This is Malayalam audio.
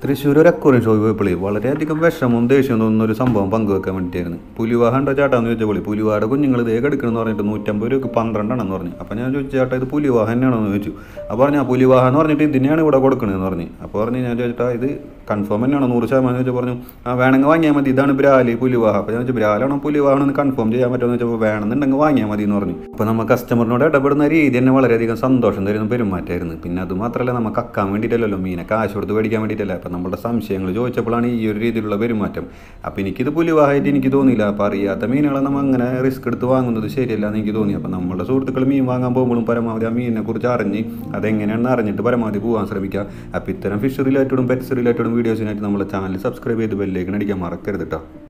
തൃശ്ശൂർ ഒരു അക്വറിയം ഷോ പോയപ്പോഴേ വളരെയധികം വിഷമവും ദേഷ്യവും തോന്നുന്ന ഒരു സംഭവം പങ്കുവെക്കാൻ വേണ്ടിയിട്ടായിരുന്നു പുലിവാഹ ഉണ്ടോ ചേട്ടാന്ന് ചോദിച്ചപ്പോൾ പുലിവാടെ കുഞ്ഞുങ്ങൾ ഇതേ എടുക്കണമെന്ന് പറഞ്ഞിട്ട് നൂറ്റമ്പത് രൂപയ്ക്ക് പന്ത്രണ്ടെണ്ണെന്ന് പറഞ്ഞു അപ്പോൾ ഞാൻ ചോദിച്ചു ചേട്ടാ ഇത് പുലിവാഹ തന്നെയാണോ എന്ന് ചോദിച്ചു അപ്പോൾ പറഞ്ഞു ആ പുലിവാഹ എന്ന് പറഞ്ഞിട്ട് ഇതിനെയാണ് ഇവിടെ കൊടുക്കണതെന്ന് പറഞ്ഞു അപ്പോൾ പറഞ്ഞു ഞാൻ ചോദിച്ചിട്ടാ ഇത് കൺഫേം തന്നെയാണോ നൂറ് ശതമാനം ചോദിച്ചാൽ പറഞ്ഞു ആ വേണമെങ്കിൽ വാങ്ങിയാൽ മതി ഇതാണ് ബ്രാലി പുലിവാഹ അപ്പോൾ ഞാൻ ചോദിച്ചു ബ്രാലാണോ പുലിവാഹ എന്ന് കൺഫേം ചെയ്യാൻ പറ്റുമെന്ന് ചോദിച്ചപ്പോൾ വേണമെന്നുണ്ടെങ്കിൽ വാങ്ങിയാൽ മതി എന്ന് പറഞ്ഞു അപ്പോൾ നമ്മൾ കസ്റ്റമറിനോട് ഇടപെടുന്ന രീതി തന്നെ വളരെയധികം സന്തോഷം തരുന്ന പെരുമാറ്റമായിരുന്നു പിന്നെ അത് മാത്രമല്ല നമുക്ക് അക്കാൻ വേണ്ടിയിട്ടല്ലല്ലോ മീനെ കാശ് കൊടുത്ത് മേടിക്കാൻ വേണ്ടിയിട്ടല്ല അപ്പം നമ്മുടെ സംശയങ്ങൾ ചോദിച്ചപ്പോഴാണ് ഈ ഒരു രീതിയിലുള്ള പെരുമാറ്റം അപ്പോൾ എനിക്കിത് പുലിവാഹായിട്ട് എനിക്ക് തോന്നിയില്ല അപ്പോൾ അറിയാത്ത മീനുകളെ നമ്മൾ അങ്ങനെ റിസ്ക് എടുത്ത് വാങ്ങുന്നത് ശരിയല്ല എന്ന് എനിക്ക് തോന്നി അപ്പോൾ നമ്മുടെ സുഹൃത്തുക്കൾ മീൻ വാങ്ങാൻ പോകുമ്പോഴും പരമാവധി ആ മീനിനെ കുറിച്ച് അറിഞ്ഞ് അതെങ്ങനെയാണെന്ന് അറിഞ്ഞിട്ട് പരമാവധി പോകാൻ ശ്രമിക്കുക അപ്പോൾ ഇത്തരം ഫിഷ് റിലേറ്റഡും പെറ്റ്സ് റിലേറ്റഡും വീഡിയോസിനായിട്ട് നമ്മുടെ ചാനൽ സബ്സ്ക്രൈബ് ചെയ്ത് ബെല്ലേക്ക് അടിക്കാൻ മറക്കരുത് കേട്ടോ